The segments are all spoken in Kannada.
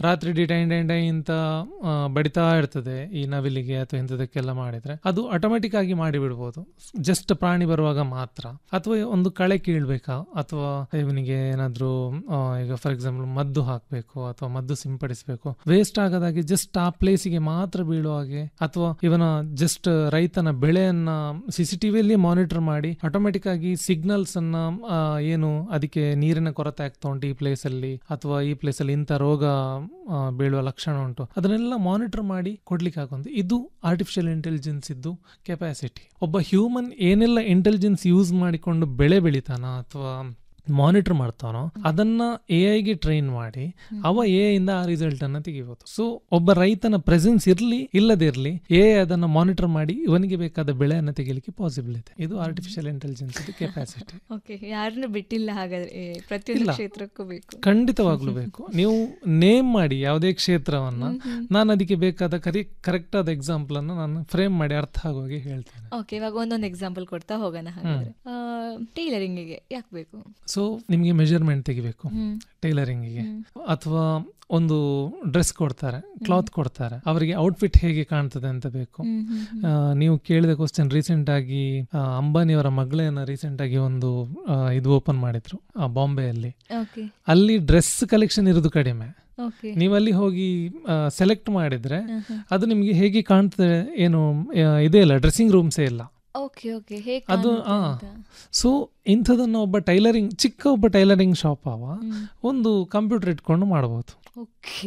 ರಾತ್ರಿ ಡಿ ಟೈನ್ ಟೈನ್ ಟೈ ಅಂತ ಆ, ಬಡಿತಾ ಇರ್ತದೆ ಈ ನವಿಲಿಗೆ ಅಥವಾ ಇಂಥದಕ್ಕೆಲ್ಲ ಮಾಡಿದ್ರೆ ಅದು ಆಟೋಮೆಟಿಕ್ ಆಗಿ ಮಾಡಿ ಬಿಡ್ಬೋದು ಜಸ್ಟ್ ಪ್ರಾಣಿ ಬರುವಾಗ ಮಾತ್ರ ಅಥವಾ ಒಂದು ಕಳೆ ಕೀಳ್ಬೇಕಾ ಅಥವಾ ಇವನಿಗೆ ಏನಾದ್ರೂ ಆ, ಈಗ ಫಾರ್ ಎಕ್ಸಾಂಪಲ್ ಮದ್ದು ಹಾಕ್ಬೇಕು ಅಥವಾ ಮದ್ದು ಸಿಂಪಡಿಸಬೇಕು ವೇಸ್ಟ್ ಆಗದಾಗೆ ಜಸ್ಟ್ ಆ ಪ್ಲೇಸಿಗೆ ಮಾತ್ರ ಬೀಳುವ ಹಾಗೆ ಅಥವಾ ಇವನ ಜಸ್ಟ್ ರೈತನ ಬೆಳೆಯನ್ನ ಸಿಸಿಟಿವಿಯಲ್ಲಿ ಮಾನಿಟರ್ ಮಾಡಿ ಆಟೋಮೆಟಿಕ್ ಆಗಿ ಸಿಗ್ನಲ್ಸ್ ಅನ್ನ ಆ, ಏನು ಅದಕ್ಕೆ ನೀರಿನ ಕೊರತೆ ಆಗ್ತಾ ಉಂಟು ಈ ಪ್ಲೇಸ್ ಅಲ್ಲಿ ಅಥವಾ ಈ ಪ್ಲೇಸ್ ಅಲ್ಲಿ ಇಂಥ ರೋಗ ಆ, ಬೀಳುವ ಲಕ್ಷಣ ಉಂಟು ಅದನ್ನೆಲ್ಲ ಮಾನಿಟರ್ ಮಾಡಿ ಕೊಡ್ಲಿಕ್ಕೆ ಆಗುವಂತ ಇದು ಆರ್ಟಿಫಿಷಿಯಲ್ ಇಂಟೆಲಿಜೆನ್ಸ್ ಇದ್ದು ಕೆಪಾಸಿಟಿ ಒಬ್ಬ ಹ್ಯೂಮನ್ ಏನೆಲ್ಲ ಇಂಟೆಲಿಜೆನ್ಸ್ ಯೂಸ್ ಮಾಡಿಕೊಂಡು ಬೆಳೆ ಬೆಳಿತಾನ ಅಥವಾ ಮಾನಿಟರ್ ಮಾಡ್ತಾನೋ ಅದನ್ನ ಎ ಐಗೆ ಟ್ರೈನ್ ಮಾಡಿ ಅವ ಎ ಇಂದ ಆ ರಿಸಲ್ಟ್ ಅನ್ನ ತೆಗಿಬಹುದು ಸೊ ಒಬ್ಬ ರೈತನ ಪ್ರೆಸೆನ್ಸ್ ಇರ್ಲಿ ಇಲ್ಲದೆ ಇರ್ಲಿ ಎ ಅದನ್ನ ಮಾನಿಟರ್ ಮಾಡಿ ಇವನಿಗೆ ಬೇಕಾದ ಬೆಳೆಯನ್ನ ತೆಗಿಲಿಕ್ಕೆ ಪಾಸಿಬಲ್ ಇದೆ ಇದು ಆರ್ಟಿಫಿಷಿಯಲ್ ಇಂಟೆಲಿಜೆನ್ಸ್ ಕೆಪಾಸಿಟಿ ಓಕೆ ಯಾರನ್ನು ಬಿಟ್ಟಿಲ್ಲ ಹಾಗಾದ್ರೆ ಏ, ಪ್ರತಿಯೊಂದು ಇಲ್ಲ. ಕ್ಷೇತ್ರಕ್ಕೂ ಬೇಕು ಖಂಡಿತವಾಗ್ಲೂ ಬೇಕು ನೀವು ನೇಮ್ ಮಾಡಿ ಯಾವುದೇ ಕ್ಷೇತ್ರವನ್ನ ನಾನು ಅದಕ್ಕೆ ಬೇಕಾದ ಕರಿ ಕರೆಕ್ಟ್ ಆದ ಎಕ್ಸಾಂಪಲ್ ಅನ್ನು ನಾನು ಫ್ರೇಮ್ ಮಾಡಿ ಅರ್ಥ ಆಗುವಾಗೆ ಹೇಳ್ತೇನೆ ಓಕೆ ಇವಾಗ ಒಂದೊಂದು ಎಕ್ಸಾಂಪಲ್ ಕೊಡ್ತಾ ಹೋಗೋಣ ಹಾಗಾದ್ರೆ ಟೈಲರಿಂಗಿಗೆ ಯಾಕೆ ಬೇಕು ಸೊ ನಿಮಗೆ ಮೆಜರ್ಮೆಂಟ್ ತೆಗಿಬೇಕು ಹ್ಮ್ ಟೈಲರಿಂಗಿಗೆ ಅಥವಾ ಒಂದು ಡ್ರೆಸ್ ಕೊಡ್ತಾರೆ ಕ್ಲಾತ್ ಕೊಡ್ತಾರೆ ಅವರಿಗೆ ಔಟ್ಫಿಟ್ ಹೇಗೆ ಕಾಣ್ತದೆ ಅಂತ ಬೇಕು ಹ್ಮ್, ಹ್ಮ್, ಹ್ಮ್. ಆ, ನೀವು ಕೇಳಿದ ಕ್ವಶನ್ ರೀಸೆಂಟ್ ಆಗಿ ಆ, ಅಂಬಾನಿಯವರ ಮಗಳನ್ನ ರೀಸೆಂಟ್ ಆಗಿ ಒಂದು ಆ, ಇದು ಓಪನ್ ಮಾಡಿದ್ರು ಆ, ಬಾಂಬೆಯಲ್ಲಿ ಓಕೆ ಅಲ್ಲಿ ಡ್ರೆಸ್ ಕಲೆಕ್ಷನ್ ಇರೋದು ಕಡಿಮೆ ಓಕೆ ನೀವು ಅಲ್ಲಿ ಹೋಗಿ ಸೆಲೆಕ್ಟ್ ಮಾಡಿದ್ರೆ ಹ್ಮ್, ಹ್ಮ್. ಅದು ನಿಮಗೆ ಹೇಗೆ ಕಾಣ್ತದೆ ಏನು ಆ, ಇದೇ ಇಲ್ಲ ಡ್ರೆಸ್ಸಿಂಗ್ ರೂಮ್ಸೇ ಇಲ್ಲ ಓಕೆ ಓಕೆ ಹೇಗೆ ಅದು, ಕಾಣುತ್ತೆ ಆ. ಅಂತ? ಸೊ ಇಂಥದನ್ನ ಒಬ್ಬ ಟೈಲರಿಂಗ್ ಚಿಕ್ಕ ಒಬ್ಬ ಟೈಲರಿಂಗ್ ಶಾಪ್ ಅವ ಹ್ಮ್. ಒಂದು ಕಂಪ್ಯೂಟರ್ ಇಟ್ಕೊಂಡು ಮಾಡಬಹುದು ಓಕೆ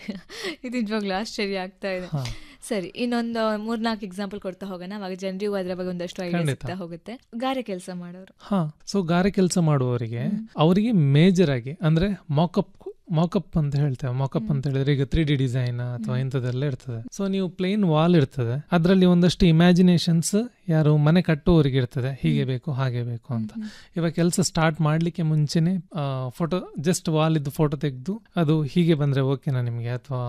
ಇದು ನಿಜವಾಗ್ಲೂ ಆಶ್ಚರ್ಯ ಆಗ್ತಾ ಇದೆ ಹಾ. ಸರಿ ಇನ್ನೊಂದು ಮೂರ್ನಾಲ್ಕು ಎಕ್ಸಾಂಪಲ್ ಕೊಡ್ತಾ ಹೋಗೋಣ ಅವಾಗ ಜನರಿಗೂ ಅದ್ರ ಬಗ್ಗೆ ಒಂದಷ್ಟು ಐಡಿಯಾ ಖಂಡಿತ. ಸಿಗ್ತಾ ಹೋಗುತ್ತೆ ಗಾರೆ ಕೆಲಸ ಮಾಡೋರು ಹಾ ಸೊ ಗಾರೆ ಕೆಲಸ ಮಾಡುವವರಿಗೆ ಅವರಿಗೆ ಮೇಜರ್ ಆಗಿ ಅಂದ್ರೆ ಮಾಕಪ್ ಮಾಕಪ್ ಅಂತ ಹೇಳ್ತೇವೆ ಮಾಕಪ್ ಅಂತ ಹೇಳಿದ್ರೆ ಈಗ ತ್ರೀ ಡಿ ಡಿಸೈನ್ ಅಥವಾ ಇಂಥದ್ದೆಲ್ಲ ಇರ್ತದೆ ಸೊ ನೀವು ಪ್ಲೇನ್ ವಾಲ್ ಇರ್ತದೆ ಅದರಲ್ಲಿ ಒಂದಷ್ಟು ಇಮ್ಯಾಜಿನೇಷನ್ಸ್ ಯಾರು ಮನೆ ಕಟ್ಟುವವರಿಗೆ ಇರ್ತದೆ ಹೀಗೆ ಬೇಕು ಹಾಗೆ ಬೇಕು ಅಂತ ಇವಾಗ ಕೆಲಸ ಸ್ಟಾರ್ಟ್ ಮಾಡ್ಲಿಕ್ಕೆ ಮುಂಚೆನೆ ಫೋಟೋ ಜಸ್ಟ್ ವಾಲ್ ಇದ್ದು ಫೋಟೋ ತೆಗೆದು ಅದು ಹೀಗೆ ಬಂದ್ರೆ ಓಕೆನಾ ನಿಮ್ಗೆ ಅಥವಾ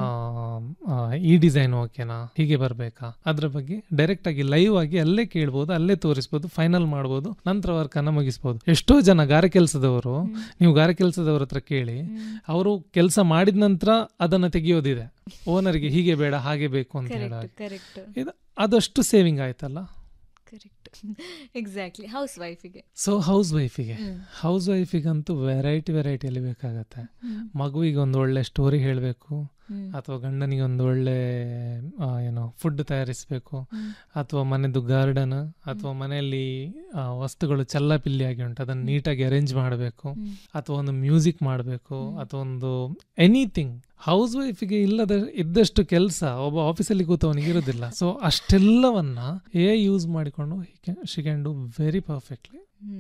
ಈ ಡಿಸೈನ್ ಓಕೆನಾ ಹೀಗೆ ಬರ್ಬೇಕಾ ಅದ್ರ ಬಗ್ಗೆ ಡೈರೆಕ್ಟ್ ಆಗಿ ಲೈವ್ ಆಗಿ ಅಲ್ಲೇ ಕೇಳ್ಬೋದು ಅಲ್ಲೇ ತೋರಿಸ್ಬೋದು ಫೈನಲ್ ಮಾಡ್ಬೋದು ನಂತರ ವರ್ಕ್ ಅನ್ನ ಮುಗಿಸ್ಬೋದು ಎಷ್ಟೋ ಜನ ಗಾರೆ ಕೆಲಸದವರು ನೀವು ಗಾರೆ ಕೆಲಸದವ್ರ ಹತ್ರ ಕೇಳಿ ಅವರು ಕೆಲಸ ಮಾಡಿದ ನಂತರ ಅದನ್ನ ತೆಗೆಯೋದಿದೆ ಓನರ್ಗೆ ಹೀಗೆ ಬೇಡ ಹಾಗೆ ಬೇಕು ಅಂತ ಹೇಳುವಾಗ ಕರೆಕ್ಟ್ ಕರೆಕ್ಟ್ ಇದು ಅದಷ್ಟು ಸೇವಿಂಗ್ ಆಯ್ತಲ್ಲ ಕರೆಕ್ಟ್ ಎಕ್ಸಾಕ್ಟ್ಲಿ ಹೌಸ್ ವೈಫಿಗೆ ಸೊ ಹೌಸ್ ವೈಫಿಗೆ ಹೌಸ್ ವೈಫಿಗಂತೂ ವೆರೈಟಿ ವೆರೈಟಿಯಲ್ಲಿ ಬೇಕಾಗತ್ತೆ ಮಗುವಿಗೆ ಒಂದು ಒಳ್ಳೆ ಸ್ಟೋರಿ ಹೇಳಬೇಕು ಅಥವಾ ಗಂಡನಿಗೆ ಒಂದು ಒಳ್ಳೆ ಆ, ಏನು ಫುಡ್ ತಯಾರಿಸಬೇಕು ಅಥವಾ ಮನೆದು ಗಾರ್ಡನ್ ಅಥವಾ ಮನೆಯಲ್ಲಿ ಆ, ವಸ್ತುಗಳು ಚಲ್ಲಪಿಲ್ಲಿಯಾಗಿ ಉಂಟು ಅದನ್ನು ನೀಟಾಗಿ ಅರೇಂಜ್ ಮಾಡಬೇಕು ಅಥವಾ ಒಂದು ಮ್ಯೂಸಿಕ್ ಮಾಡಬೇಕು ಅಥವಾ ಒಂದು ಎನಿಥಿಂಗ್ ಹೌಸ್ ವೈಫಿಗೆ ಇಲ್ಲದ ಇದ್ದಷ್ಟು ಕೆಲಸ ಒಬ್ಬ ಆಫೀಸಲ್ಲಿ ಕೂತವನಿಗೆ ಇರೋದಿಲ್ಲ ಸೊ ಅಷ್ಟೆಲ್ಲವನ್ನ ಎ ಯೂಸ್ ಮಾಡಿಕೊಂಡು she can do very perfectly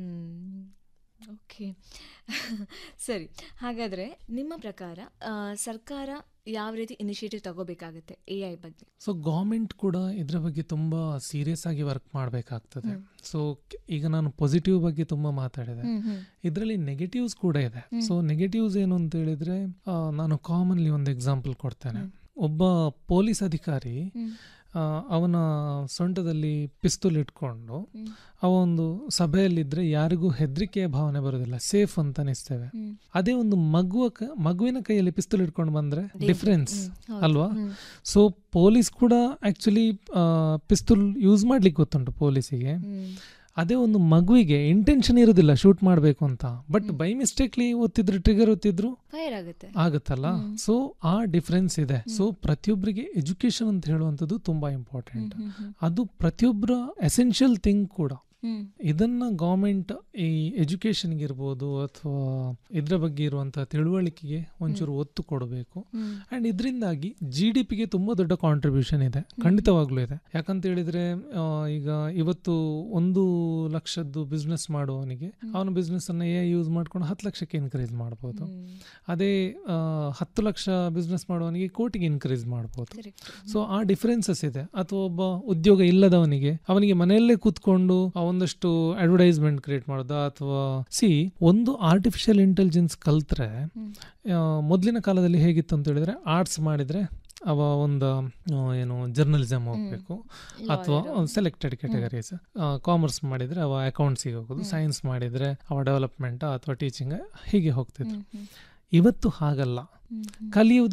okay ಸರಿ ಹಾಗಾದ್ರೆ ನಿಮ್ಮ ಪ್ರಕಾರ ಆ, ಸರ್ಕಾರ ಯಾವ ರೀತಿ ಇನಿಷಿಯೇಟಿವ್ ತಗೋಬೇಕಾಗುತ್ತೆ ಎ ಐ ಬಗ್ಗೆ ಸೊ ಗೌರ್ಮೆಂಟ್ ಕೂಡ ಇದ್ರ ಬಗ್ಗೆ ತುಂಬಾ ಸೀರಿಯಸ್ ಆಗಿ ವರ್ಕ್ ಮಾಡಬೇಕಾಗ್ತದೆ ಸೊ ಈಗ ನಾನು ಪಾಸಿಟಿವ್ ಬಗ್ಗೆ ತುಂಬಾ ಮಾತಾಡಿದೆ ಇದರಲ್ಲಿ ನೆಗೆಟಿವ್ಸ್ ಕೂಡ ಇದೆ ಸೊ ನೆಗೆಟಿವ್ಸ್ ಏನು ಅಂತ ಹೇಳಿದ್ರೆ ಆ, ನಾನು ಕಾಮನ್ಲಿ ಒಂದು ಎಕ್ಸಾಂಪಲ್ ಕೊಡ್ತೇನೆ ಒಬ್ಬ ಪೊಲೀಸ್ ಅಧಿಕಾರಿ ಆ, ಅವನ ಸೊಂಟದಲ್ಲಿ ಪಿಸ್ತೂಲ್ ಇಟ್ಕೊಂಡು ಅವ ಒಂದು ಸಭೆಯಲ್ಲಿದ್ರೆ ಯಾರಿಗೂ ಹೆದರಿಕೆಯ ಭಾವನೆ ಬರೋದಿಲ್ಲ ಸೇಫ್ ಅಂತ ಅನಿಸ್ತೇವೆ ಅದೇ ಒಂದು ಮಗುವ ಕ- ಮಗುವಿನ ಕೈಯಲ್ಲಿ ಪಿಸ್ತೂಲ್ ಇಟ್ಕೊಂಡು ಬಂದ್ರೆ ಡಿಫ್ರೆನ್ಸ್ ಅಲ್ವಾ ಸೊ ಪೊಲೀಸ್ ಕೂಡ ಆಕ್ಚುಲಿ ಪಿಸ್ತೂಲ್ ಯೂಸ್ ಮಾಡ್ಲಿಕ್ಕೆ ಗೊತ್ತುಂಟು ಪೊಲೀಸಿಗೆ ಅದೇ ಒಂದು ಮಗುವಿಗೆ ಇಂಟೆನ್ಷನ್ ಇರೋದಿಲ್ಲ ಶೂಟ್ ಮಾಡಬೇಕು ಅಂತ ಬಟ್ ಬೈ ಮಿಸ್ಟೇಕ್ಲಿ ಒತ್ತಿದ್ರು ಟ್ರಿಗರ್ ಒತ್ತಿದ್ರು ಫೈರ್ ಆಗುತ್ತೆ ಆಗುತ್ತಲ್ಲ ಸೊ ಆ ಡಿಫ್ರೆನ್ಸ್ ಇದೆ ಸೊ ಪ್ರತಿಯೊಬ್ಬರಿಗೆ ಎಜುಕೇಶನ್ ಅಂತ ಹೇಳುವಂಥದ್ದು ತುಂಬಾ ಇಂಪಾರ್ಟೆಂಟ್ ಅದು ಪ್ರತಿಯೊಬ್ಬರ ಎಸೆನ್ಷಿಯಲ್ ಥಿಂಗ್ ಕೂಡ ಇದನ್ನ ಗೌರ್ಮೆಂಟ್ ಈ ಎಜುಕೇಶನ್ಗೆ ಇರ್ಬೋದು ಅಥವಾ ಇದ್ರ ಬಗ್ಗೆ ಇರುವಂತಹ ತಿಳುವಳಿಕೆಗೆ ಒಂಚೂರು ಒತ್ತು ಕೊಡಬೇಕು ಅಂಡ್ ಇದರಿಂದಾಗಿ ಜಿ ಡಿ ಪಿಗೆ ತುಂಬಾ ದೊಡ್ಡ ಕಾಂಟ್ರಿಬ್ಯೂಷನ್ ಇದೆ ಖಂಡಿತವಾಗ್ಲೂ ಇದೆ ಯಾಕಂತ ಹೇಳಿದ್ರೆ ಆ, ಈಗ ಇವತ್ತು ಒಂದು ಲಕ್ಷದ್ದು ಬಿಸ್ನೆಸ್ ಮಾಡುವವನಿಗೆ ಅವನ ಬಿಸ್ನೆಸ್ ಅನ್ನ ಎ ಯೂಸ್ ಮಾಡ್ಕೊಂಡು ಹತ್ತು ಲಕ್ಷಕ್ಕೆ ಇನ್ಕ್ರೀಸ್ ಮಾಡ್ಬೋದು ಅದೇ ಆ, ಹತ್ತು ಲಕ್ಷ ಬಿಸ್ನೆಸ್ ಮಾಡುವವನಿಗೆ ಕೋಟಿಗೆ ಇನ್ಕ್ರೀಸ್ ಮಾಡ್ಬೋದು ಕರೆಕ್ಟ್ ಸೊ ಆ ಡಿಫರೆನ್ಸಸ್ ಇದೆ ಅಥವಾ ಒಬ್ಬ ಉದ್ಯೋಗ ಇಲ್ಲದವನಿಗೆ ಅವನಿಗೆ ಮನೆಯಲ್ಲೇ ಕೂತ್ಕೊಂಡು ಆ ಒಂದಷ್ಟು ಅಡ್ವರ್ಟೈಸ್ಮೆಂಟ್ ಕ್ರಿಯೇಟ್ ಮಾಡೋದು ಅಥವಾ ಸಿ ಒಂದು ಆರ್ಟಿಫಿಷಿಯಲ್ ಇಂಟೆಲಿಜೆನ್ಸ್ ಕಲ್ತ್ರೆ ಆ, ಮೊದಲಿನ ಕಾಲದಲ್ಲಿ ಹೇಗಿತ್ತು ಅಂತ ಹೇಳಿದ್ರೆ ಆರ್ಟ್ಸ್ ಮಾಡಿದ್ರೆ ಅವ ಒಂದು ಆ, ಏನು ಜರ್ನಲಿಸಮ್ ಹೋಗ್ಬೇಕು ಅಥವಾ ಸೆಲೆಕ್ಟೆಡ್ ಕ್ಯಾಟಗರೀಸ್ ಕಾಮರ್ಸ್ ಮಾಡಿದ್ರೆ ಅವ ಅಕೌಂಟ್ಸಿಗೆ ಹೋಗೋದು ಸೈನ್ಸ್ ಮಾಡಿದ್ರೆ ಅವ ಡೆವಲಪ್ಮೆಂಟ್ ಅಥವಾ ಟೀಚಿಂಗ್ ಹೀಗೆ ಹೋಗ್ತಿದ್ರು ಇವತ್ತು ಹಾಗಲ್ಲ ಕಲಿಯುವುದು